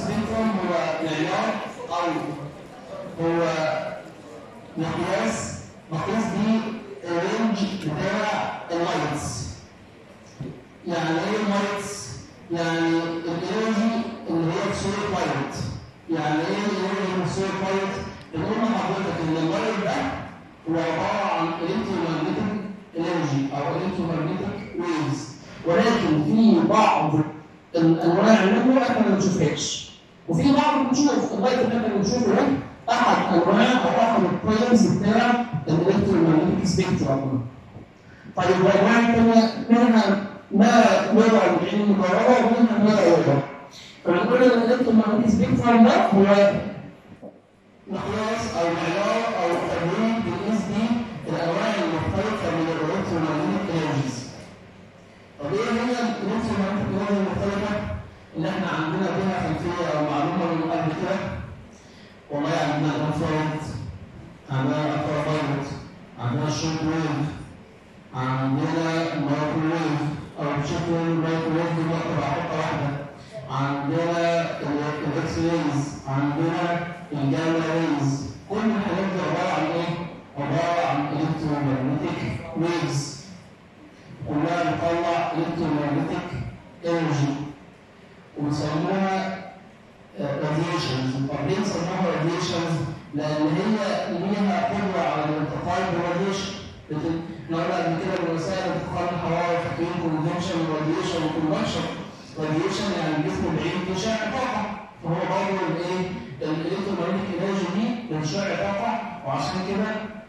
سبيكتروم هو معيار او هو مقياس مقياس بيه الرينج بتاع اللايتس يعني ايه اللايتس؟ يعني الانرجي اللي هي في صوره لايت يعني ايه الانرجي اللي في صوره لايت؟ بنقول لحضرتك ان اللايت ده هو عباره عن الكترومagnetic انرجي او الكترومagnetic ويفز ولكن في بعض الانواع منه احنا ما بنشوفهاش وفي بعض بنشوف اللايت اللي احنا بنشوفه ده احد انواع او احد البروبلمز بتاع الالكترومagnetic سبيكترم طيب الانواع الثانيه منها ما نوع من المقارنه ومنها ما لا يوضع فبنقول ان الالكترومagnetic سبيكترم ده هو مقياس او معيار او تمرين بنقيس بيه الانواع المختلفه من الالكترومagnetic انرجيز طب ايه هي الالكترومagnetic انرجي المختلفه اللي احنا عندنا بها خلفيه او معلومه من قبل كده والله عندنا الانفراد عندنا الالترافايلوت عندنا الشورت ويف عندنا المايكروويف او بشكل المايكروويف دي تبع حته واحده عندنا الاكس ريز عندنا الجاما ريز كل الحاجات دي عباره عن ايه؟ عباره عن الكترومagnetic ويفز كلها بتطلع الكترومagnetic انرجي وبيسموها راديشنز طب ليه بيسموها راديشنز؟ لان هي ليها قدره على الانتقال بالراديشن احنا قلنا قبل كده من وسائل انتقال الحراره فاكرين كونفكشن وراديشن وكونفكشن راديشن يعني الجسم بعيد بيشع طاقه فهو برضه الايه؟ الالكترومagnetic انرجي دي بتشع طاقه وعشان كده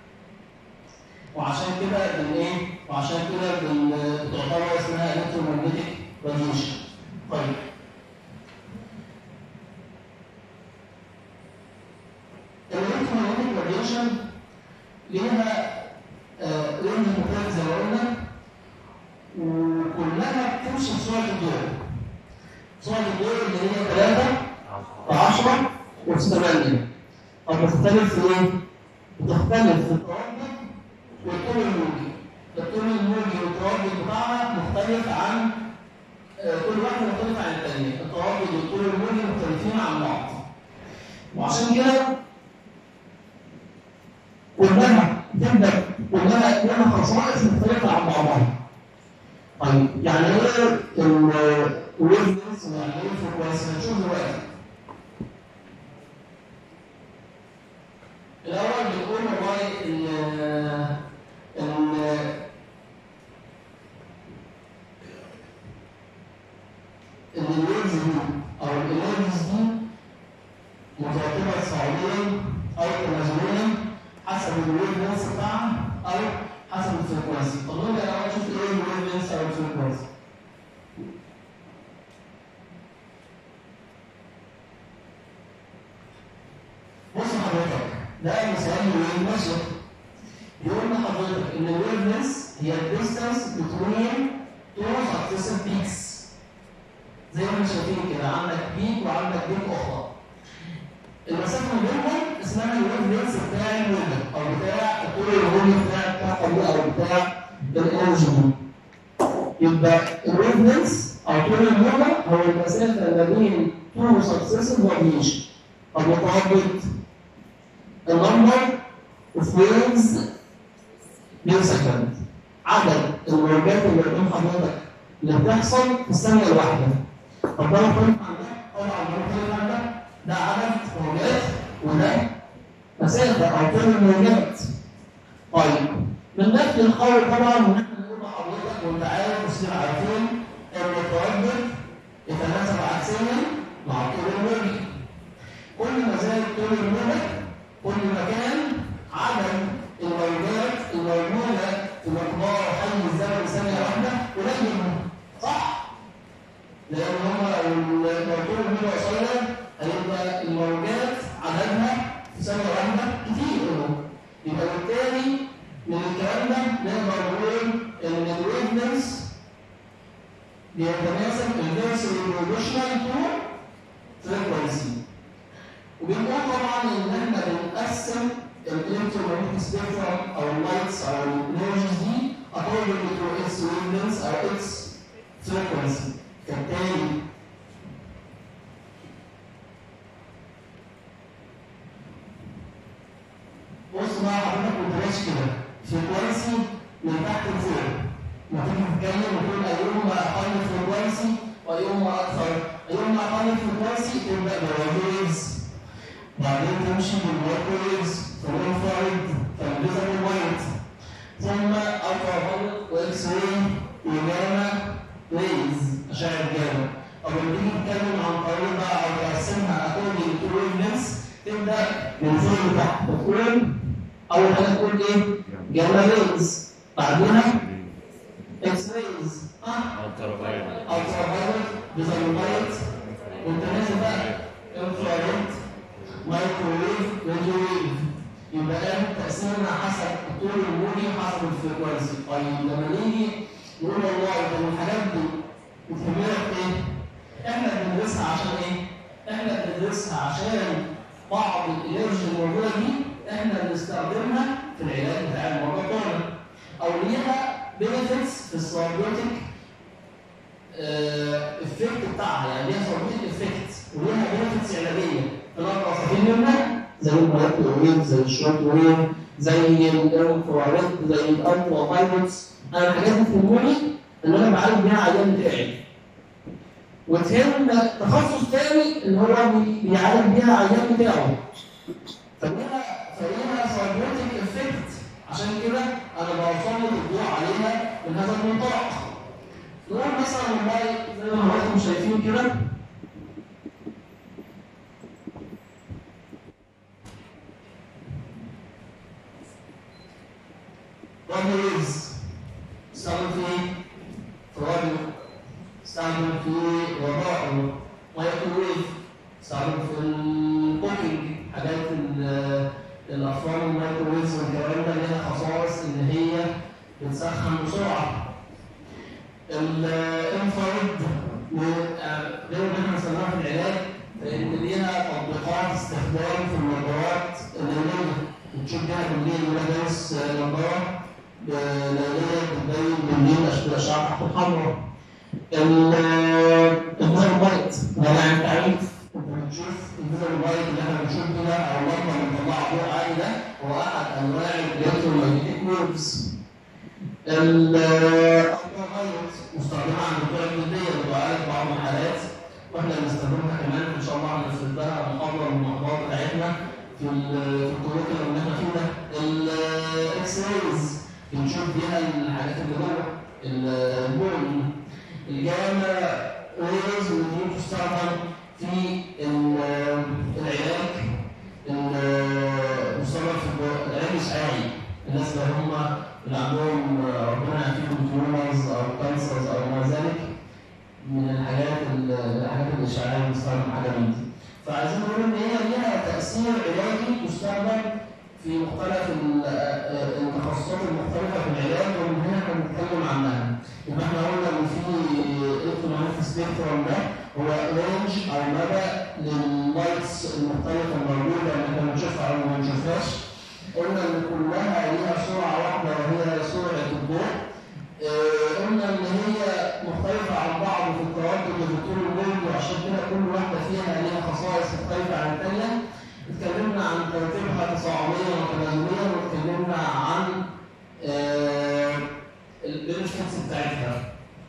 وعشان كده بن ايه؟ وعشان كده بن بتعتبر اسمها الكترومagnetic راديشن طيب الالكترومagnetic راديشن ليها رينج مختلف زي ما قلنا وكلها بتمشي بسرعه الضوء سرعه الضوء اللي هي 3 في 10 وفي 8 طب بتختلف في ايه؟ بتختلف في التردد والطول الموجي الطول الموجي والتردد بتاعها مختلف عن كل واحده مختلفه عن الثانيه التردد والطول الموجي مختلفين عن بعض وعشان كده كلها تبدا كلها لها خصائص مختلفه عن بعضها. طيب يعني ايه الويفنس ويعني ايه الفريكونسي؟ هنشوف دلوقتي. الاول بنقول والله ان ان ان الويفز دي او الانرجيز دي مترتبه صعوديا او تنازليا حسب الويف لينس بتاعها او حسب الفريكونسي طب نرجع الاول نشوف ايه الويف لينس او الفريكونسي بص حضرتك ده مثال لويف ماشيه بيقول لحضرتك ان الويف لينس هي الديستانس بتوين تو سكسيسيف بيكس زي ما احنا شايفين كده عندك بيك وعندك بيك اخرى المسافه ما بينهم اسمها الويف لينس بتاع الموجه او بتاع الطول الهولي بتاع الطاقه دي او بتاع الانرجي دي. يبقى الويف لينس او طول الموجه هو المسافه ما بين تو سكسيسيف راديشن طب متردد النمبر اوف ويفز بير سكند عدد الموجات اللي قدام حضرتك اللي بتحصل في الثانيه الواحده. طب ده مختلف عن ده؟ طبعا ده مختلف عن ده. ده عدد موجات وده مسافة أو طول الموجات. طيب من نفس القول طبعا ان احنا نقول لحضرتك وانت عارف وسير عارفين ان التردد يتناسب عكسيا مع طول الموجي. كل ما زاد طول الموجة كل ما كان عدد الموجات الموجودة في مقدار حجم الزمن ثانية واحدة قليل صح؟ لأن هما لو طول الموجة قصير هيبقى الموجات عددها في ثانية واحدة كتير يبقى بالتالي من الكلام ده نقدر نقول ان الويفنس بيتناسب الفيرس بروبوشنال تو فريكونسي وبنقول طبعا ان احنا بنقسم الالكترومagnetic سبيكترم او اللايتس او الانرجيز دي according to its wavelengths او its frequency كالتالي اقل فريكونسي تبدا بالويفز بعدين تمشي بالمايكرويفز فالانفرايد فالفيزبل لايت ثم الترا فايولت واكس راي وجاما ريز اشعه جاما طب لما تيجي تتكلم عن طريقه بقى او تقسمها اكوردنج تو ويف لينس تبدا من فوق لتحت تقول اول حاجه تقول ايه؟ جاما ريز بعدين اكس ريز ها الترفايل الترافايولت بيزايلايت وانت نازل بقى انفراريد مايكروويف راديو ويف يبقى ده تقسيمنا حسب الطول الموجي وحسب الفريكونسي طيب لما نيجي نقول والله طب الحاجات دي بتهمنا في ايه؟ احنا بندرسها عشان ايه؟ احنا بندرسها عشان بعض الانرجي الموجوده دي احنا بنستخدمها في العلاج بتاع المرضى بتوعنا او ليها بينفيتس في السيرابيوتيك افكت بتاعها يعني ليها سيرابيوتيك افكت وليها بينفيتس علاجيه فنقدر نستفيد منها زي المولكيولر ويف زي الشورت ويف زي الانفراريد زي الالترا فايبرز انا الحاجات دي تهمني ان انا بعالج بيها العيان بتاعي وتهم تخصص تاني اللي هو بي- بيعالج بيها العيان بتاعه فليها فليها سيرابيوتيك افكت عشان كده انا بسلط الضوء عليها من هذا المنطلق نقول مثلا والله زي ما حضراتكم شايفين كده راديو ويفز استخدم في ايه؟ في راديو استخدم في وظائف مايكروويف استخدم في الكوكينج حاجات ال- الافران المايكروويفز والكلام ده ليها خصائص ان هي بتسخن بسرعه الانفراد غير ان احنا بنستخدمها في العلاج فان ليها تطبيقات استخدام في النظارات الليليه بتشوف بيها بالليل ولا دارس نظاره ليليه بتبين بالليل أش- الاشعه تحت الحمراء الفيزر بايت يعني انت عارف انت بتشوف الفيزر بايت اللي احنا بنشوف بيها او اللمبه اللي بتطلع ضوء عالي ده هو احد انواع الالكترومagnetic ويفز الالترافايولت مستخدمه عند بتوع الجلديه اللي بتعالج بعض الحالات واحنا بنستخدمها كمان ان شاء الله هنفرد لها محاضره من المحاضرات بتاعتنا في ال- في الكوريكولم اللي احنا فيه ده الاكس رايز بنشوف بيها الحاجات اللي جوه البول الجاما ريز ودي تستخدم في ال- العلاج المستمر في الب- العلاج الاشعاعي الناس اللي هم اللي عندهم ربنا يعافيهم تيومرز او كانسرز او ما ذلك من الحاجات ال- الحاجات الاشعاعيه اللي بنستخدم حاجه من دي فعايزين نقول ان هي ليها تاثير علاجي مستخدم في مختلف ال- التخصصات المختلفه في العلاج ومن هنا احنا بنتكلم عنها يبقى احنا قلنا ان في الكترومagnetic سبيكترم ده هو رينج او مدى لللايتس المختلفه الموجوده اللي احنا بنشوفها او ما بنشوفهاش قلنا ان كلها ليها سرعه واحده وهي سرعه الضوء آه، قلنا ان هي مختلفه عن بعض في التردد وفي طول الموج وعشان كده كل واحده فيها ليها خصائص مختلفه عن الثانيه اتكلمنا عن ترتيبها تصاعديا وتنازليا واتكلمنا عن البنفيتس بتاعتها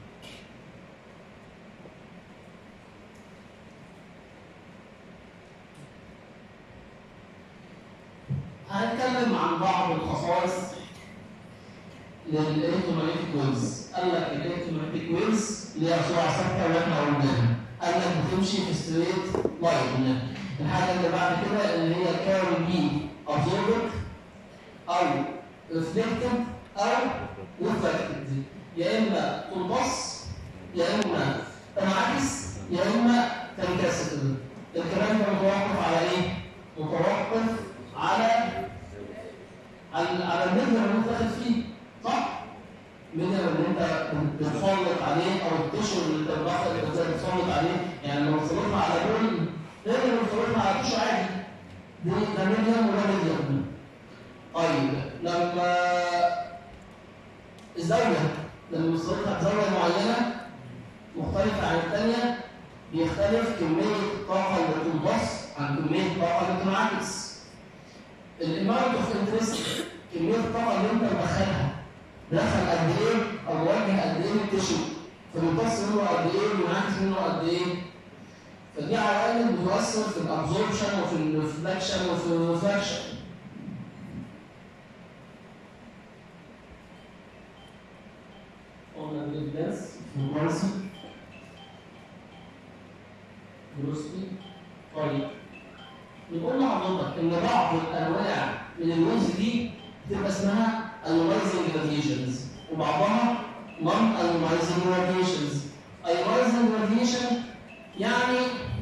هنتكلم عن بعض الخصائص للالكترومagnetic ويفز قال لك الالكترومagnetic ويفز ليها سرعه ثابته واحنا قلناها قال لك بتمشي في ستريت لاين الحاجه اللي بعد كده اللي هي كاري بي ابزوربد او ريفلكتد او ريفلكتد يا اما تنبص يا اما تنعكس يا اما تنكسر الكلام ده متوقف على ايه؟ متوقف على على على الميديا اللي انت داخل فيه صح؟ الميديا اللي انت بتسلط عليه او التشو اللي انت داخل بتسلط عليه يعني لو سلطنا على دول غير لو سلطنا على تشو عادي دي ده ميديوم وده ميديوم طيب لما الزاويه لما سلطنا بزاويه معينه مختلفه عن الثانيه بيختلف كميه الطاقه اللي بتنبص عن كميه الطاقه اللي بتنعكس الاماونت اوف انترست كميه الطاقه اللي انت مدخلها دخل قد ايه او موجه قد ايه للتشو فبيمتص منه قد ايه وينعكس منه قد ايه فدي عوامل بتؤثر في الابزوربشن وفي الريفلكشن وفي الريفراكشن قلنا الجلاس فلومارسي فلوسبي طيب بنقول لحضرتك ان بعض الانواع من الويفز دي بتبقى اسمها ايونايزنج راديشنز وبعضها نون ايونايزنج راديشنز ايونايزنج راديشن يعني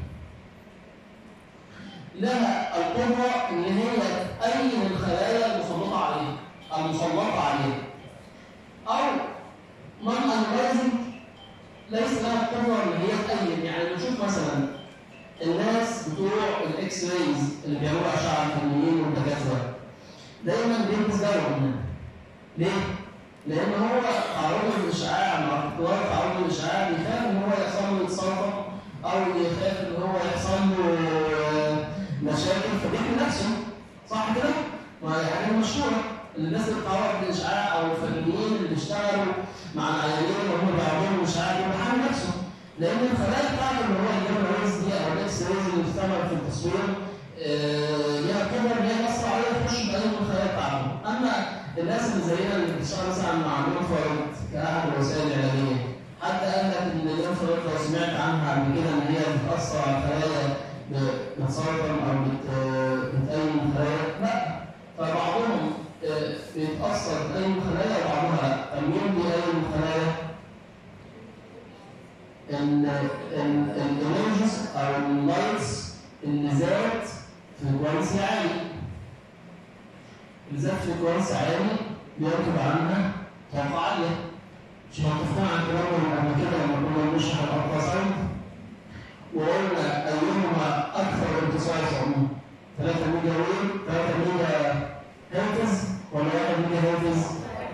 لها القدرة إن هي تأين الخلايا المسلطة عليها المسلطة عليها أو نون أنلايزنج ليس لها القدرة إن هي تأين يعني بنشوف مثلا الناس بتوع الإكس رايز اللي بيعملوا أشعة الفنيين والدكاترة دايما بينتظروا ليه؟ لأن هو تعرض للإشعاع مع تكرار تعرض للإشعاع بيخاف إن هو يحصل له إتصال او يخاف ان هو يحصل له مشاكل فبيحمي نفسه صح كده؟ ما يعني مشهوره الناس اللي بتتعرض للاشعاع او الفنيين اللي بيشتغلوا مع العيانين اللي هم بيعرضوا الاشعاع بيبقى حامي نفسه لان الخلايا بتاعته اللي هو الجيم ريز دي او الاكس ريز اللي بتستعمل في التصوير ليها قدره ان هي تاثر عليه تخش باي من الخلايا بتاعته اما الناس اللي زينا اللي بتشتغل مثلا مع الانفراد كاحد الوسائل العلاجيه حتى قال لك ان الانفراد لو سمعت عنها قبل كده ان هي بتاثر على الخلايا بتسرطن او بتأين خلايا لا فبعضهم بيتاثر بأين خلايا وبعضها لا طب مين بيأين خلايا؟ الانرجيز او اللايتس اللي ذات فريكوانسي عالي اللي ذات فريكوانسي عالي بيركب عنها طاقه عاليه مش متفقين على الكلام اللي قبل كده لما كنا بنشرح الالتراساوند وقلنا ايهما اكثر امتصاصا 3 ميجا ويف 3 ميجا هرتز ولا 1 ميجا هرتز؟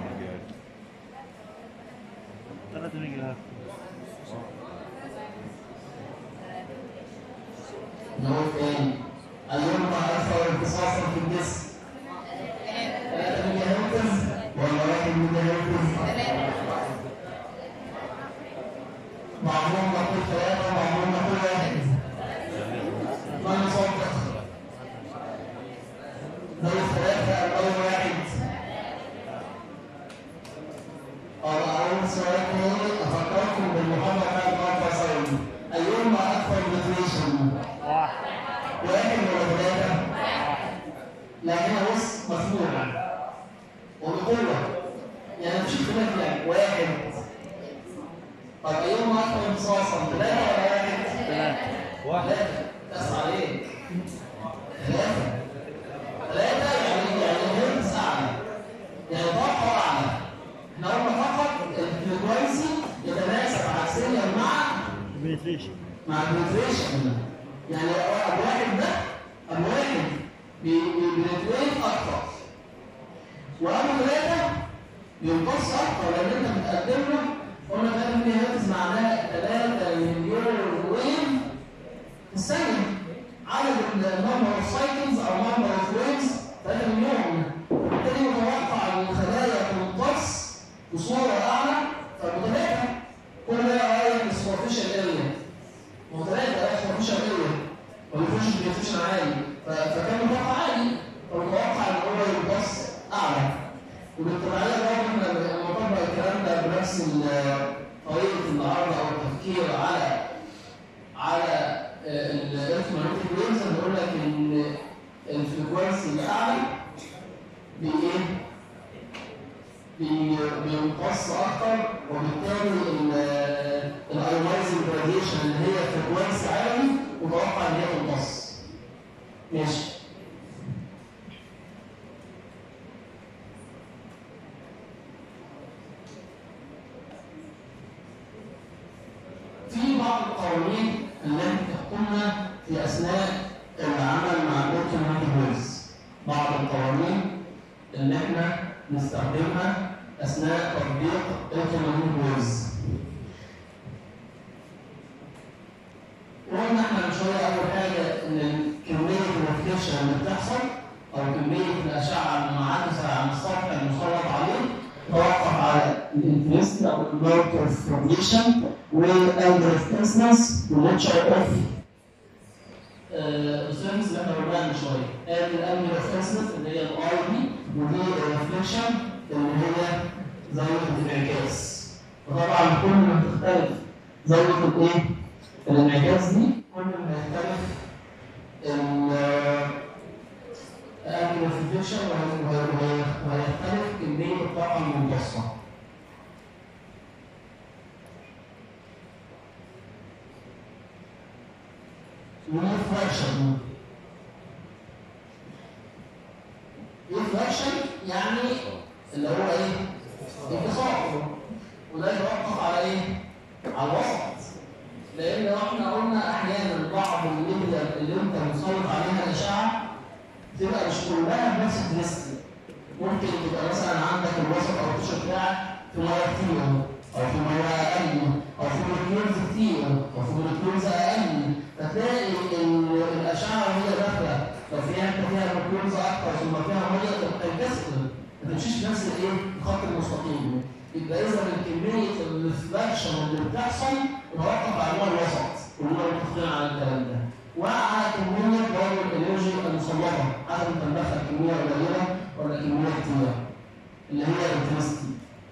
3 ميجا هرتز نقول تاني ايهما اكثر امتصاصا في الجسم؟ 3 ميجا هرتز ولا 1 ميجا هرتز؟ بعضهم نقول ثلاثة وبعضهم نقول واحد من يصدق؟ نقول ثلاثة أو نقول واحد؟ قال أول سؤال تاني أفكركم بالمحاضرة بتاعت الألترا ساوند أيهما أكثر ديفريشن؟ واحد واحد ولا ثلاثة؟ لكنها بص مفهومة وبقوة يعني مفيش اختلاف يعني واحد طب ايهما اكثر امتصاصا ثلاثة ولا واحد؟ ثلاثة واحد ثلاثة بس عليك ثلاثة ثلاثة يعني يعني هرتز أعلى يعني طاقة أعلى احنا قلنا فقط الفريكونسي يتناسب عكسيا مع بنتريشن مع البنتريشن يعني ابو واحد ده ابو واحد بيبنتريت اكتر وابو ثلاثه بيمتص اكتر لان انت بتقدم له قلنا 3 ملي هرتز معناها 3 مليون ويف في الثانيه عدد النمبر اوف سايكلز او نمبر اوف ويفز 3 مليون بالتالي متوقع ان الخلايا تمتص بصوره اعلى فبثلاثه كل ده رايح للسوبرفيشال اريا وثلاثة رايح سوبرفيشال اريا ما بيخش بريفيشن عالي ف- فكان متوقع عالي فمتوقع ان هو يمتص اعلى وبالتبعية برضه احنا لما نطبق الكلام ده بنفس ال- طريقة النهارده او التفكير على على الارثمانيتيك ويفز هنقول لك ان الفريكونسي الاعلى بايه؟ بي- بيمتص اكتر وبالتالي الايونايزنج راديشن اللي هي فريكونسي عالي متوقع ان هي تمتص. ماشي. في بعض القوانين التي تحكمنا في اثناء العمل مع الالكترومagnetic ويفز. بعض القوانين اللي احنا نستخدمها اثناء تطبيق الكترومagnetic ويفز. قلنا احنا من شويه اول حاجه ان كميه الريفليكشن اللي بتحصل او كميه الاشعه المنعكسه عن السطح المسلط عليه توقف على الانترست او المارك اوف راديشن والانجل اوف انسنس والناتشر اوف السيرفيس اللي احنا قلناها من شويه ادي الانجل اوف انسنس اللي هي الاي دي ودي الريفليكشن اللي هي زاويه الانعكاس وطبعا كل ما تختلف زاويه الايه؟ الانعكاس دي كل ما يختلف الانجل اوف ريفليكشن وهيختلف كميه الطاقه الممتصه reflection reflection يعني اللي هو ايه؟ انتصار وده يتوقف على ايه؟ على الوسط لان لو احنا قلنا احيانا بعض الميديا اللي انت مسلط عليها الاشعه تبقى مش كلها بنفس الدنسيتي ممكن تبقى مثلا عندك الوسط او التيشيرت بتاعك في ميه كتير او في ميه اقل او في مولكيولز كتير او في مولكيولز اقل فتلاقي ان الاشعه وهي داخله لو في حته فيها مولكيولز اكتر ثم فيها ميه تنكسر ما تمشيش نفس الايه الخط المستقيم يبقى اذا كميه الريفلكشن اللي بتحصل متوقف على نوع الوسط كلنا متفقين على الكلام ده وعلى كميه برضه الانرجي المسلطه حسب انت مدخل كميه قليله ولا كميه كتيره اللي هي الانتنستي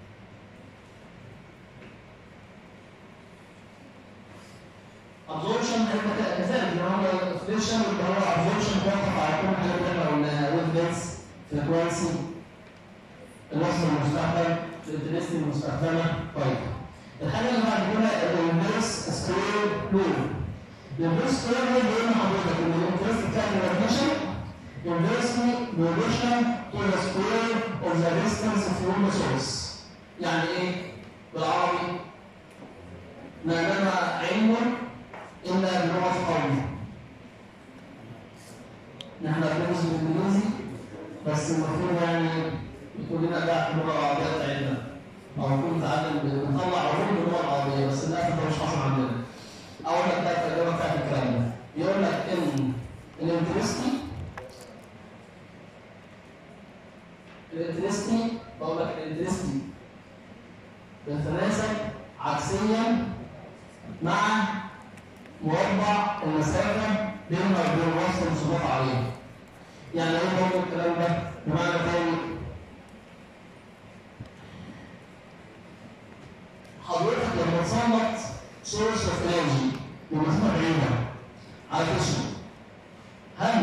absorption هيبقى كذلك اللي هو الفليشن اللي هو absorption بيقف على كل حاجه اللي احنا قلناها ويفلنس فريكوانسي الوصل المستخدم الانتنستي المستخدمه طيب الحاجه اللي بعد كده الانفيرس سكوير لو الانفيرس سكوير لو بيقول لحضرتك ان الانفيرس بتاع الريفليشن inversely proportional to the square of the distance from the source يعني ايه بالعربي ما نما علم الا بلغه قوم نحن بندرس بالانجليزي بس المفروض يعني يكون لنا اداء في اللغه العربيه بتاعتنا او نكون بنتعلم بنطلع علوم باللغه العربيه بس للاسف ده مش حاصل عندنا اول ما بقى الترجمه بتاعت الكلام ده يقول لك ان الانترستي الانترستي بقول لك الانترستي بتتناسب عكسيا مع مربع المسافة بيننا وبين الوصل المسلط عليه. يعني ايه برضه الكلام ده؟ بمعنى تاني حضرتك لما تسلط سورس اوف انرجي بمسافة بعيدة على تشو هل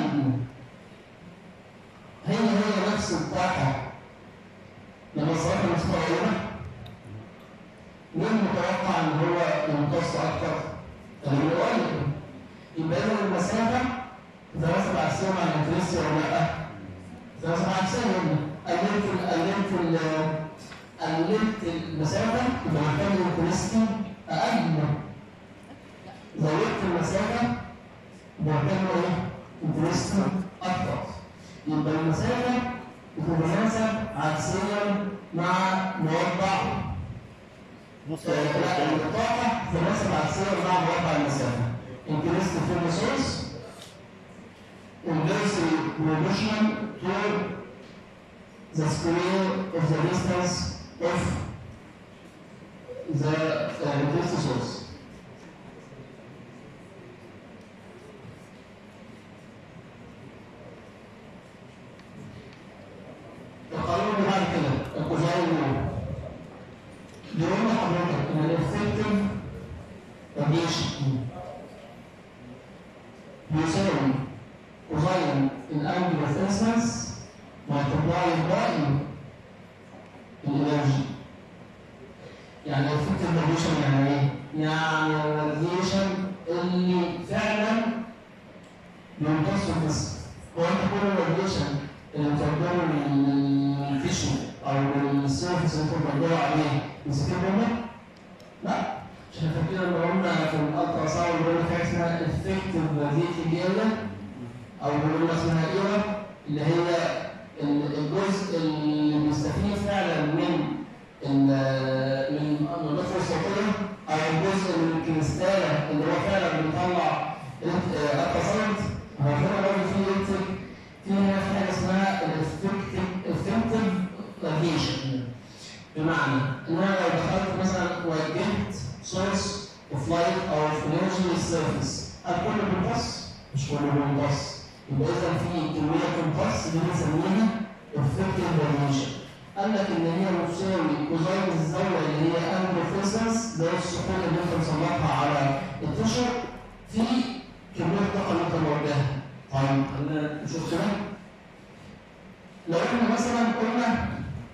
هي هي نفس الطاقة لما صارت المسافة قريبة؟ مين متوقع ان هو يمتص اكتر؟ اللي قريب يبقى اذا المسافة تتناسب عكسيا مع الانترستي ولا لا؟ تتناسب عكسيا هنا قللت قللت ال قللت المسافة يبقى محتاج الانترستي اقل زودت المسافة يبقى محتاج ايه؟ انترستي اكتر يبقى المسافة بتتناسب عكسيا مع مربع نص لا الطاقة تتناسب عكسيا مع مربع المسافة increase the fuel source inversely proportional to the square of the distance of the uh, increased source. القانون اللي بعد كده الكوزاين لو بيقول لحضرتك ان الافكتيف راديشن يساوي كوزاين الانجل اوف انسنس مالتبلاي باي الانرجي يعني الافكتيف راديشن يعني ايه؟ يعني الراديشن اللي فعلا بيمتص في الجسم هو انت كل الراديشن اللي بتقدره للفيشن او للسيرفس اللي انت بتدور عليه مسكين منك؟ لا مش احنا فاكرين لما قلنا في الالترا ساوند بيقول لك حاجه اسمها افكتيف راديتنج اريا او بيقول لك اسمها ايرا اللي هي ال- الجزء اللي بيستفيد فعلا من ال- من النفس الصوتيه او الجزء من الكريستاله اللي هو فعلا بيطلع الالترا ساوند هو هنا برضه في انتج في هنا في حاجه اسمها الافكتيف افكتيف راديشن بمعنى ان انا لو دخلت مثلا وجهت سورس اوف لايت او اوف انرجي للسيرفيس هل كله بيمتص؟ مش كله بيمتص يبقى اذا في كميه بتمتص دي بنسميها افكتيف فاريشن قال لك ان هي مساوي كوزاين الزاويه اللي هي انجل ده السقوط اللي انت مصنفها على التشر في كميه الطاقه اللي انت موجهها طيب خلينا نشوف كده لو احنا مثلا قلنا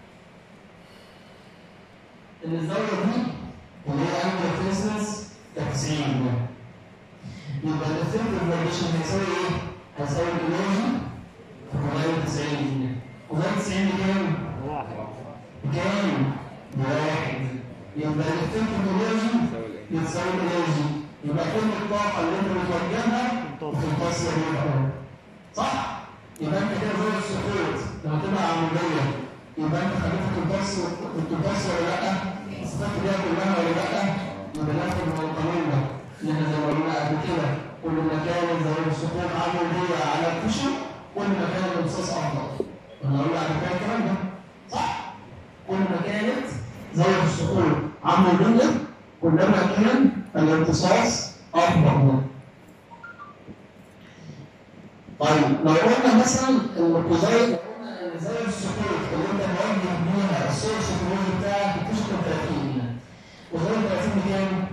ان الزاويه دي اللي هي انجل فيسنس كانت 90 يبقى الافكتيف فاريشن هيساوي ايه؟ هيساوي الانرجي في كوزاين 90 كوزاين 90 بكام؟ واحد كام؟ بواحد يبقى الافكتيف انرجي يتساوي الانرجي يبقى كل الطاقه اللي انت بتوجهها بتمتص الريح صح؟ يبقى انت كده زي السقوط لما تبقى عموديه يبقى انت خليتها تمتص تمتص ولا لا؟ استفدت بيها كلها ولا لا؟ يبقى ناخد من القانون ده اللي احنا زي ما قلنا قبل كده كل ما كانت زي السقوط عموديه على الكشف كل ما كان الامتصاص افضل. انا قلنا قبل كده الكلام ده صح؟ كل ما كانت زي السقوط عموديه كلما كان الامتصاص افضل. طيب لو قلنا مثلا ان الكوزاين لو قلنا ان زي السقوط اللي انت موجه بيها السورس الكلوز بتاعك بتشكل 30 كوزاين 30 بكام؟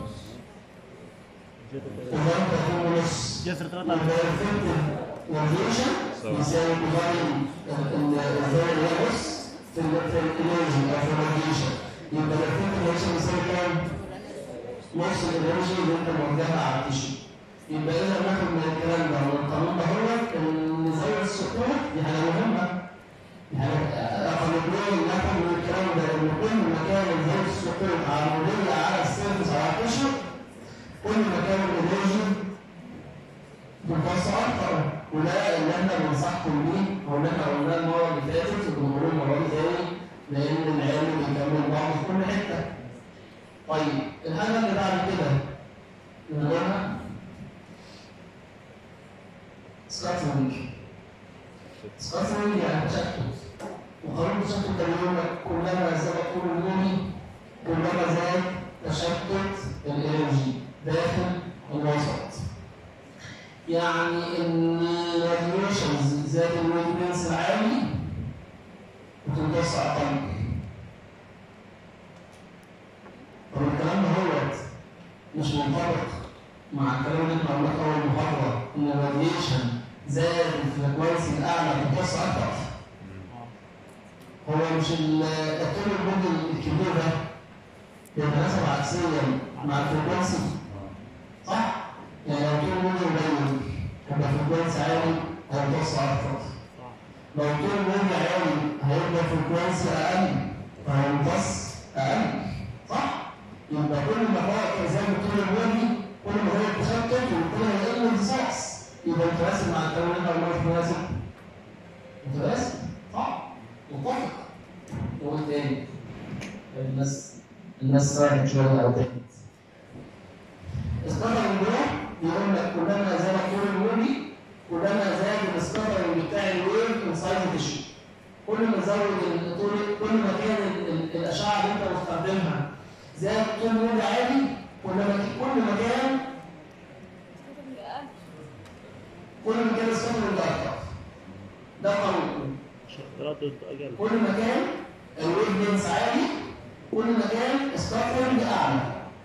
كوزاين 30 ونص جسر يبقى ثلاثة الافكتيف راديشن يساوي كوزاين الزاويه اللي هي نص في ال في الانرجي او في الراديشن يبقى الافكتيف راديشن يساوي كام؟ نص الانرجي اللي انت موجهها على التيشو يبقى اذا ناخد من الكلام ده من القانون ده هو ان زاويه السقوط دي حاجه مهمه دي حاجه رقم اثنين ناخد من الكلام ده ان كل ما كان زاويه السقوط عموديه على السيرفس على التيشو كل ما كان الانرجي بتوسع اكتر وده اللي احنا بنصحكم بيه هو اللي احنا قلناه المره اللي فاتت وبنقوله المره دي تاني لان العلم بيكمل بعض في كل حته. طيب الحاجه اللي بعد كده نقولها سكاترينج سكاترينج يعني تشتت وقانون التشتت ده بيقول لك كلما زاد طول النومي كلما زاد تشتت الانرجي داخل الوسط يعني ان الراديويشنز ذات الويفلنس العالي بتمتص اقل طب الكلام ده هو مش منطبق مع الكلام اللي احنا قلناه في اول محاضره ان الراديشن زاد الفريكونسي الاعلى بتمتص اكتر هو مش ال- الطول المدن الكبير ده بيتناسب عكسيا مع الفريكونسي صح؟ يعني لو طول المدن قليل يبقى الفريكونسي عالي هيمتص اكتر لو طول المدن عالي هيبقى الفريكونسي اقل فهيمتص اقل صح؟ يبقى كل ما هو زي ما طول المدن كل ما هو التشتت وكل ما يقل الامتصاص يبقى متناسب مع الكلام اللي احنا قلناه مش مناسب متناسب صح؟ متفق نقول تاني الناس الناس راحت شويه او تاني السكاترنج ده بيقول لك كلما زاد طول الموجي كلما زاد السكاترنج بتاع الويف انسايد تيشو كل ما زود الطول كل ما كان ال- ال- الاشعه اللي انت مستخدمها زاد طول الموجي عالي كل ما كل ما كان كل ما كان السكاترنج اكتر ده قانون ردد أقل كل ما كان الويف لينس عالي كل ما كان السكاترنج اعلى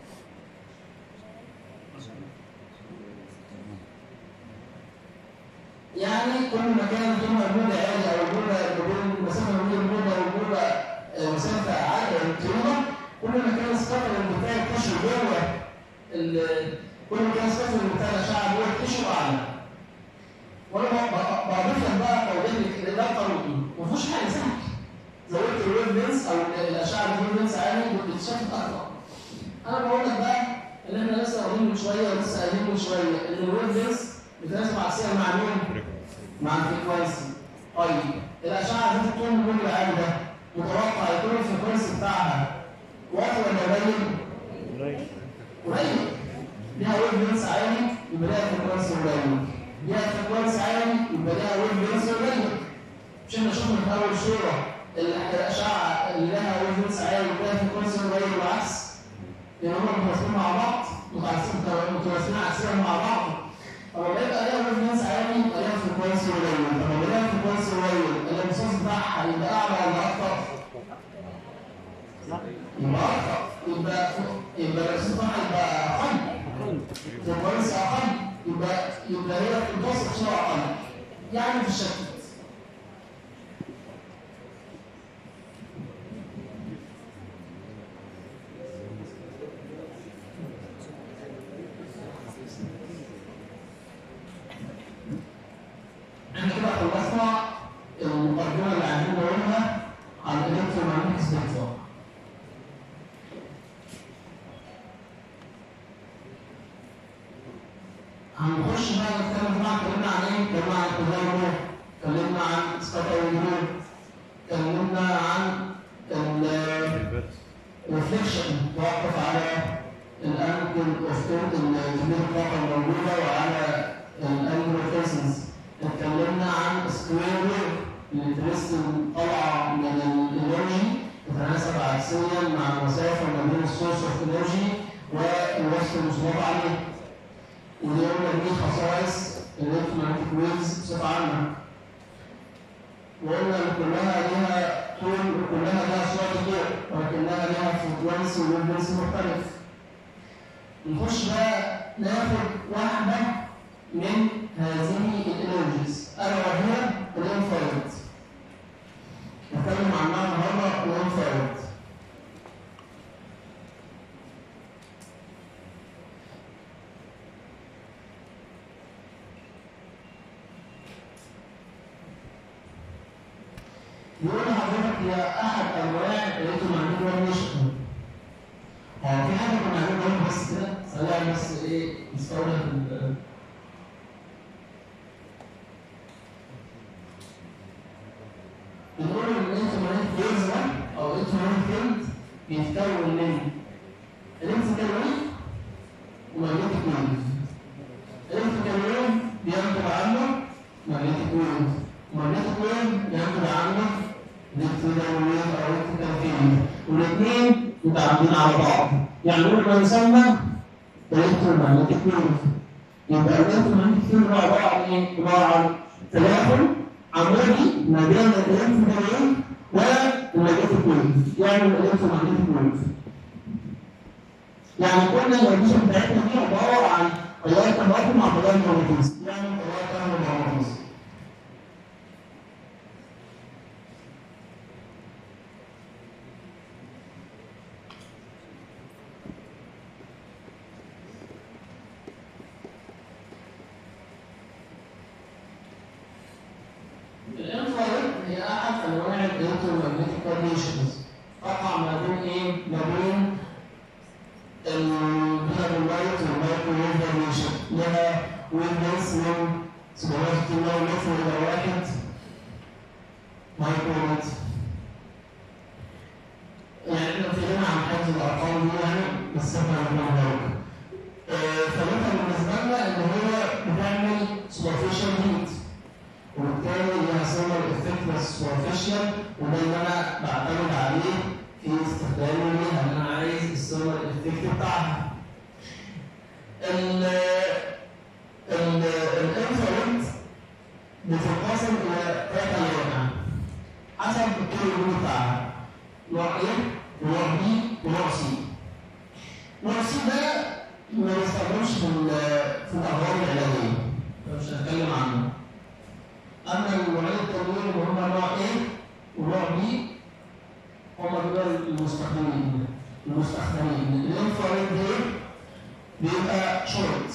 يعني كل ما كان طول ما الموجة عالي او الموجة بين المسافة ما بين الموجة والموجة آه، مسافة عالية طويلة كل ما كان السكاترنج بتاع التشو جوه ال- كل ما كان السكاترنج بتاع الأشعة جوه التشو أعلى وانا ب- ب- بضيف لك بقى قولين لك ده قانون ما فيهوش حاجه سهل زودت الويف لينس او الاشعه الويف لينس عالي بتتشتت اكتر انا بقول لك بقى ان احنا لسه قايلين من شويه ولسه قايلين من شويه ان الويف لينس بتناسب عكسيا مع مين؟ مع الفريكونسي طيب الاشعه ذات الطول الموجي العالي ده متوقع يكون الفريكونسي بتاعها واطي ولا قليل؟ قليل قليل ليها ويف لينس عالي يبقى ليها فريكونسي قليل ليها فريكونسي عالي يبقى ليها ويف لينس قليل مش احنا شفنا في اول صوره ال- الاشعه اللي لها ويف لينس عالي وليها فريكونسي قليل والعكس لان هم متواصلين مع بعض متواصلين متواصلين عكسيا مع بعض فلما يبقى ليها فريكونسي قليل الامتصاص بتاعها يبقى اعلى ولا اكتر؟ يبقى اكتر يبقى يبقى الامتصاص بتاعها يبقى اقل فريكونسي اقل يبقى يبقى هي بتمتص بسرعه اقل يعني في الشتت احنا كده خلصنا المقدمه اللي عايزين نقولها عن الالكترومagnetic سبيكترم هنخش بقى نتكلم بقى اتكلمنا عن ايه؟ اتكلمنا عن التدرج اتكلمنا عن سكاتر وجود اتكلمنا عن ال ريفليكشن توقف على الانجل اوف كميه الطاقه الموجوده وعلى الانجل اوف ريسنس اتكلمنا عن سكوير ويف الانترستنج طالعه من الانرجي تتناسب عكسيا مع المسافه ما بين السورس اوف انرجي والوصف المسلط عليه ودي قلنا دي خصائص الالكترومagnetic ويفز بصفه عامه وقلنا ان كلها ليها طول وكلها ليها سرعه ضوء ولكنها ليها فريكونسي وويفنس مختلف نخش بقى ناخد واحده من هذه الانرجيز الا وهي الانفرايد نتكلم عنها النهارده الانفرايد يقول لحضرتك هي احد انواع الالكترومagnetic راديشن هو في حاجه كنا عايزين نقولها بس كده سريعا بس ايه نستوعب ال- بنقول ان الالكترومagnetic ويفز ده او الالكترومagnetic فيلد بيتكون من الكتريكال ويف ومagnetic ويف الكتريكال ويف بينتج عنه magnetic ويف ومagnetic ويف بينتج عنه الكتريكال ويف او الكتريكال فيلد والاثنين متعاملين على بعض يعني نقول ما يسمى الكترومagnetic ويف يبقى الالكترومagnetic فيلد هو عباره عن ايه؟ عباره عن تداخل عمودي ما بين الالكترومagnetic ويف والمagnetic ويف يعني الالكترومagnetic ويف يعني كل الريليشن بتاعتنا دي عباره عن تيار كهربائي مع تيار مغناطيسي يعني تيار كهربائي مغناطيسي الانفراريد هي احد انواع الالكترومagnetic راديشنز تقع ما بين ايه؟ ما بين الفيتامين لايت والمايكروويف راديشن لها ويفلنس من 760 متر الى 1 مايكرومتر يعني احنا اتكلمنا عن حفظ الارقام دي يعني بس احنا هنقولها لكم. آه، فمثلا بالنسبه لنا ان هو بتعمل superficial heat وبالتالي ليها سوبر افكتنس سوبرفيشال وده اللي انا بعتمد عليه في استخدامي ليها ان انا عايز السوبر افكت بتاعها. ال ال الانفراريد بتنقسم الى ثلاث انواع حسب الكيلو بتاعها. نوع ايه؟ ونوع بي ونوع سي. نوع سي ده ما بيستخدمش في ال- في الاغراض العلاجيه. مش هتكلم عنه. اما النوعين التانيين اللي هم نوع A ونوع B هم دول المستخدمين المستخدمين الانفراريد ده بيبقى شورت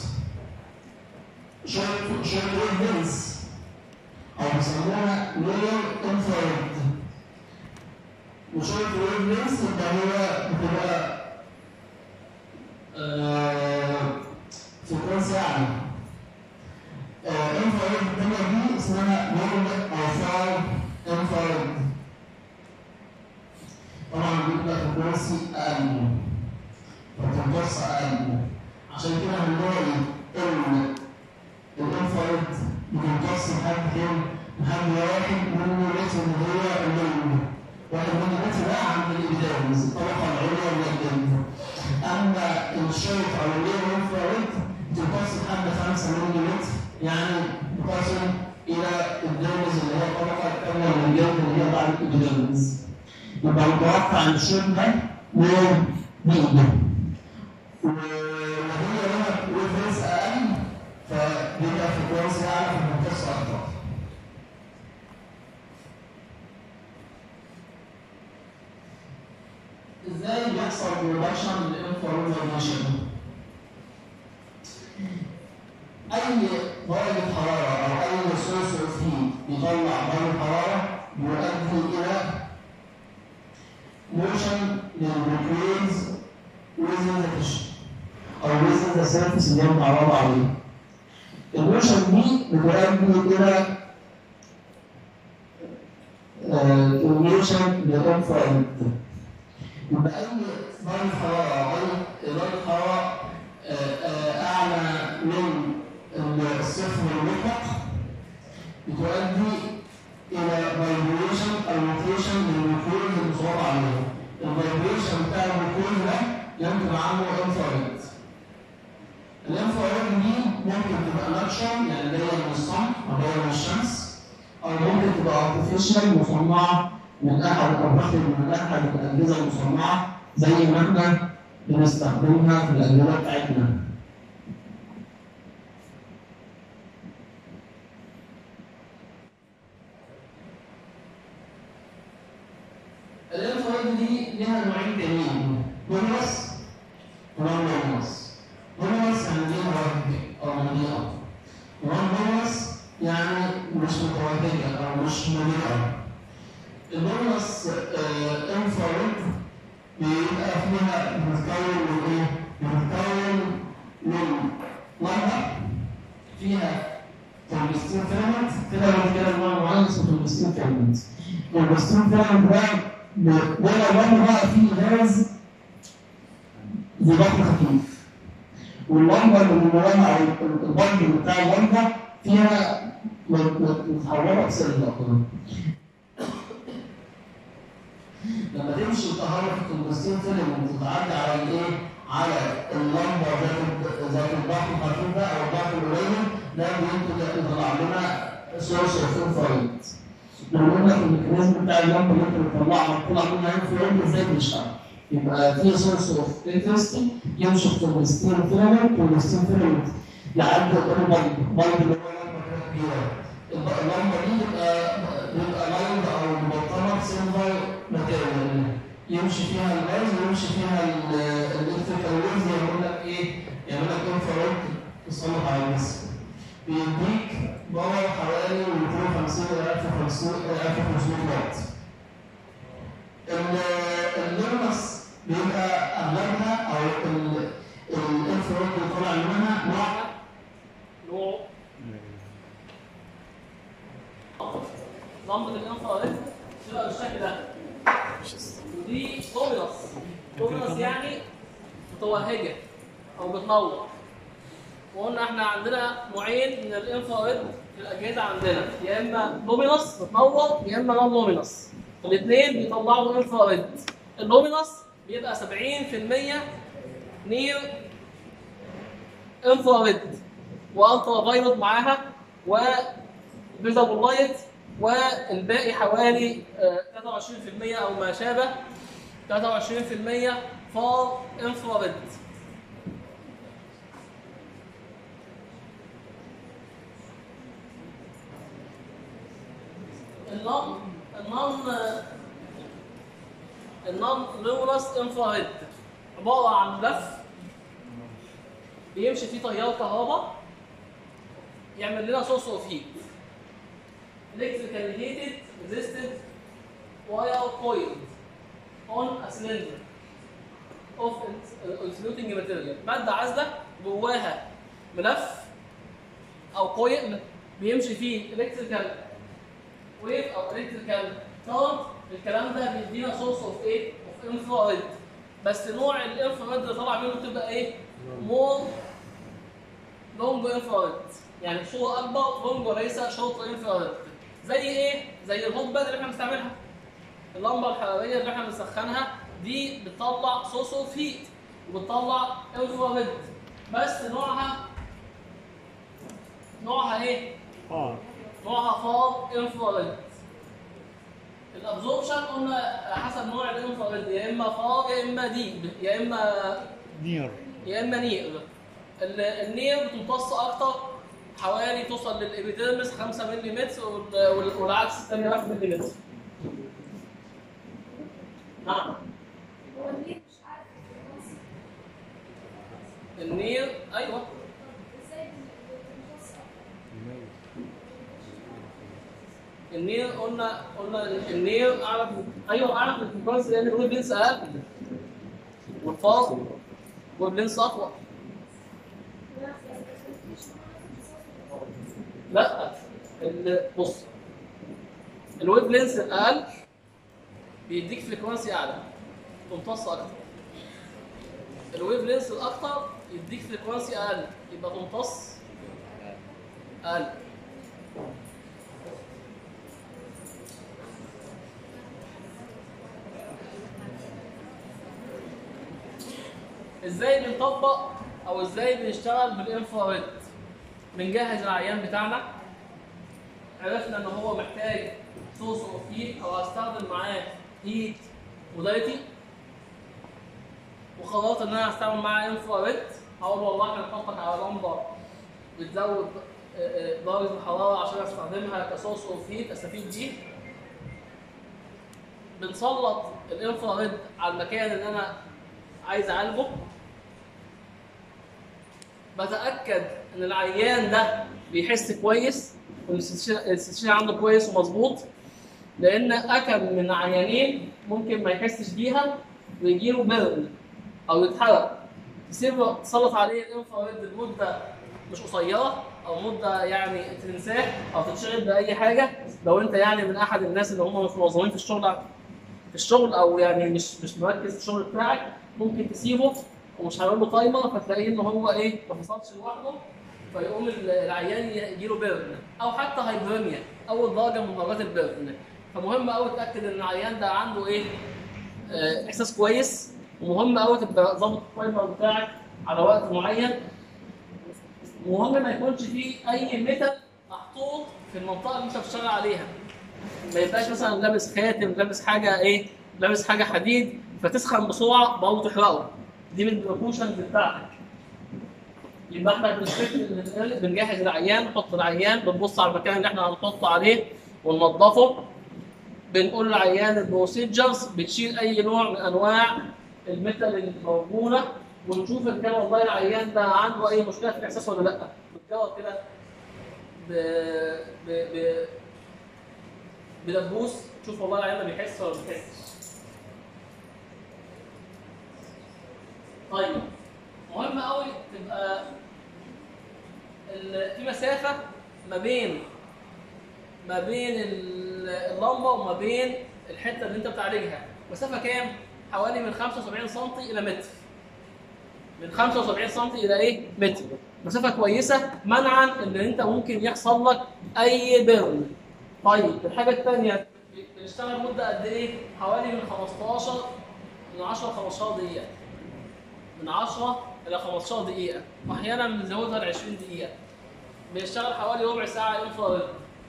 شورت شورت ويف لينز او بيسموها نير انفراريد وشورت ويف لينز يبقى هو بتبقى فريكونسي اعلى انفراريد الثانية دي اسمها نورد او فار انفراريد طبعا بيبقى فريكونسي اقل فتمتص اقل عشان كده هنلاقي ان الانفراريد بتمتص لحد فين؟ لحد واحد ملي متر اللي هو الليل واحد ملي متر ده عند الابداز الطبقة العليا من الجلد اما الشرط او الليل انفراريد بتمتص لحد 5 ملي متر يعني بتصل الى الديرمز اللي هي الطبقه الكامله من الجلد اللي هي بعد الابيديرمز يبقى متوقع ان الشيب ده نور بيئي وهي لها ويفرنس اقل فبيبقى فريكونسي اعلى في المنتصف اكتر ازاي بيحصل ريدكشن للانفراريد راديشن؟ اي درجه حراره او اي سورس اوف هيت بيطلع درجه حراره يؤدي الى موشن للميكروبز within the tissue او within the surface اللي هي متعرضه عليه. الموشن دي بتؤدي الى كوميونيشن للانفراريد يبقى اي درجه حراره او اي درجه حراره آه، آه، اعلى من الصفر المطلق بتؤدي الى فايبريشن او روتيشن للميكروب المصاب عليه الفايبريشن بتاع الميكروب ده ينتج عنه انفراريد الانفراريد دي ممكن تبقى ناتشرال يعني جايه من الصنع او جايه من الشمس او ممكن تبقى ارتفيشال مصنعه من احد او واحد من احد الاجهزه المصنعه زي ما احنا بنستخدمها في الاجهزه بتاعتنا. الانفراد دي لها نوعين تانيين نورمس ونون نورمس. نورمس يعني ليها وجه او مليئه. ونون نورمس يعني مش متوهجه او مش مليئه. البونص انفراد بيبقى فيها بتتكون من ايه؟ بتتكون من لمبه فيها تنبستين فيلمنت كده بنتكلم نوع معين اسمه تنبستين فيلمنت. التنبستين فيلمنت ده ب- ده لو لمبه بقى فيه غاز ذو ضغط خفيف. واللمبه اللي من وراها او البلب بتاع اللمبه فيها مت- مت- متحوله بسلة لما تمشي الطهاره في الكومبوستين فيلم وتتعدى على الايه؟ على اللمبه ذات ذات الضغط الخفيف ده او الضغط القليل ده بينتج يطلع لنا سورس اوف انفرايد. لما قلنا في الميكانيزم بتاع اللمبه اللي انت بتطلعها بتطلع منها انفرايد ازاي بيشتغل؟ يبقى في سورس اوف الكتريستي يمشي في كومبوستين فيلمنت كومبوستين فيلمنت يعدي البلب البلب اللي هو لمبه كده كبيره. اللمبه دي بيبقى بيبقى لايند او مبطنه بسيلفر ماتيريال يمشي فيها الغاز ويمشي فيها الالكتريكال ويفز يعمل لك ايه؟ يعمل لك انفراد تصلح على الجسم. بيديك باور حوالي 250 ل 1500 واط. الليمنس بيبقى اغلبها او الانفراد اللي طالع منها نوع نوع لمبة الانفراريد تبقى بالشكل ده ودي دومينس دومينس يعني متوهجة أو بتنور وقلنا احنا عندنا نوعين من الانفراريد في الأجهزة عندنا يا إما دومينس بتنور يا إما نون دومينس الاثنين بيطلعوا انفراريد اللومينس بيبقى 70% نير انفراريد والترا فايلوت معاها و فيزابل لايت والباقي حوالي آه، 23% او ما شابه 23% فار انفراريد النون النون النون لومنس انفراريد عباره عن ملف بيمشي فيه تيار كهرباء يعمل لنا سورس اوف هيت electrically heated resisted wire coil on a cylinder of insulating material مادة عازلة جواها ملف أو كويل بيمشي فيه electrical wave أو electrical current الكلام ده بيدينا source of ايه؟ of infrared بس نوع الانفراد اللي طالع منه بتبقى ايه؟ more لونج انفراريد يعني صوره اكبر لونج وليس شورت انفراريد زي ايه؟ زي الهوت باد اللي احنا بنستعملها اللمبه الحراريه اللي احنا بنسخنها دي بتطلع سورس اوف هيت وبتطلع انفراريد بس نوعها نوعها ايه؟ اه نوعها فار انفراريد الابزوربشن قلنا حسب نوع الانفراريد يا اما فار يا اما ديب يا اما نير يا اما نير ال- النير بتمتص اكتر حوالي توصل للابيديرمس 5 ملم وال- وال- والعكس 8 ملم نعم هو ليه مش عارف النص؟ النير ايوه ازاي بنبص النير قلنا قلنا النير اعلى ايوه اعلى في الفريكونسي لان الويف لينس اقل والفاز ويف لينس اقوى لا ال- بص الويف لينس الاقل بيديك فريكونسي اعلى تمتص اكتر الويف لينس الاكتر يديك فريكونسي اقل يبقى تمتص اقل ازاي بنطبق او ازاي بنشتغل بالانفراريد بنجهز العيان بتاعنا عرفنا ان هو محتاج سورس اوف هيت او هستخدم معاه هيت موداليتي وقررت ان انا هستعمل معاه انفراريد هقول والله احنا هنحطك على لمبه بتزود آه، آه، درجه الحراره عشان استخدمها كسورس اوف هيت استفيد بيه بنسلط الانفراريد على المكان اللي انا عايز اعالجه بتاكد ان العيان ده بيحس كويس والاستشفاء عنده كويس ومظبوط لان اكم من عيانين ممكن ما يحسش بيها ويجيله بيرن او يتحرق تسيبه تسلط عليه الانفراريد لمده مش قصيره او مده يعني تنساه او تتشغل باي حاجه لو انت يعني من احد الناس اللي هم مش منظمين في الشغل في الشغل او يعني مش مش مركز في الشغل بتاعك ممكن تسيبه ومش هيقول له تايمر فتلاقيه ان هو ايه ما فصلش لوحده فيقوم ال- العيان يجي له بيرن او حتى هايبرميا اول درجه من درجات البيرن فمهم قوي تتاكد ان العيان ده عنده ايه آه، احساس كويس ومهم قوي تبقى ظابط التايمر بتاعك على وقت معين مهم ما يكونش فيه اي ميتال محطوط في المنطقه اللي انت بتشتغل عليها ما يبقاش مثلا لابس خاتم لابس حاجه ايه لابس حاجه حديد فتسخن بسرعه برضه تحرقه دي من البروبوشنز بتاعتك يبقى احنا بنشتغل بنجهز العيان نحط العيان بنبص على المكان اللي احنا هنحط عليه وننضفه بنقول للعيان البروسيجرز بتشيل اي نوع من انواع الميتال اللي موجوده ونشوف ان كان والله العيان ده عنده اي مشكله في الاحساس ولا لا بتجاوب كده ب... ب... ب... بدبوس تشوف والله العيان ده بيحس ولا ما بيحسش طيب مهم قوي تبقى ال- في مسافه ما بين ما بين ال- اللمبه وما بين الحته اللي انت بتعالجها مسافه كام حوالي من 75 سم الى متر من 75 سم الى ايه متر مسافه كويسه منعا ان انت ممكن يحصل لك اي بيرن طيب الحاجه الثانيه بنشتغل مده قد ايه حوالي من 15 من 10 ل 15 دقيقه من 10 الى 15 دقيقه واحيانا بنزودها ل 20 دقيقه بنشتغل حوالي ربع ساعه انفراريد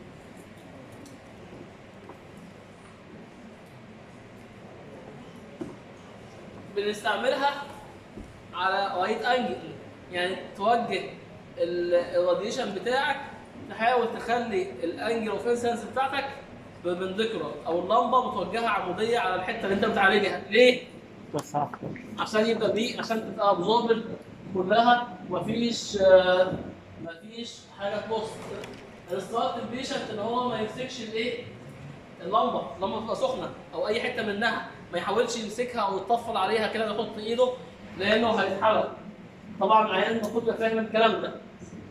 بنستعملها على رايت انجل يعني توجه ال- الراديشن بتاعك تحاول تخلي الانجل اوف انسنس بتاعتك بمندكرة او اللمبه متوجهه عموديه على الحته اللي انت بتعالجها ليه؟ توسع اكتر عشان يبقى دي عشان تبقى ابزوربل كلها مفيش آه، مفيش حاجه تبص انستراكت البيشنت ان هو ما يمسكش الايه اللمبه اللمبه تبقى سخنه او اي حته منها ما يحاولش يمسكها او يطفل عليها كده يحط ايده لانه هيتحرق طبعا العيان المفروض يبقى فاهم الكلام ده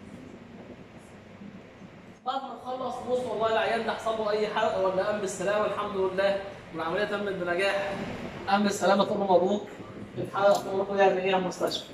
بعد ما نخلص بص والله العيان ده حصل له اي حرق ولا قام بالسلامه الحمد لله والعمليه تمت بنجاح قام بالسلامه تقول له مبروك اتحرق تقول له يعني ايه على المستشفى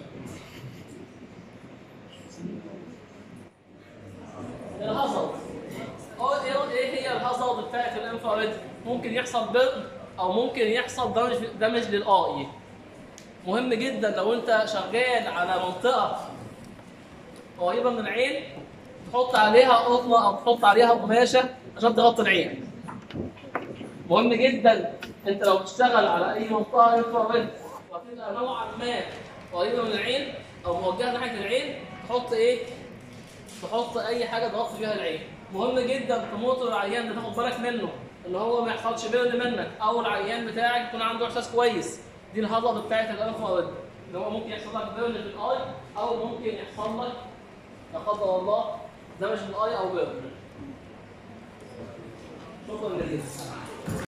الهازارد هو ايه ايه هي الهازارد بتاعت الانفراريد ممكن يحصل برد او ممكن يحصل دمج دمج للاي مهم جدا لو انت شغال على منطقه قريبه من العين تحط عليها قطنه او تحط عليها قماشه عشان تغطي العين مهم جدا انت لو بتشتغل على اي منطقه انفراريد وهتبقى نوعا ما قريبه من العين او موجهه ناحيه العين تحط ايه؟ تحط اي حاجه تغطي بيها العين مهم جدا تموتر العيان ده تاخد بالك منه ان هو ما يحصلش بيرن منك او العيان بتاعك يكون عنده احساس كويس دي الهضبه بتاعت الانفراريد ان هو ممكن يحصل لك بيرن في الاي او ممكن يحصل لك لا قدر الله دمج في الاي او بيرن شكرا جزيلا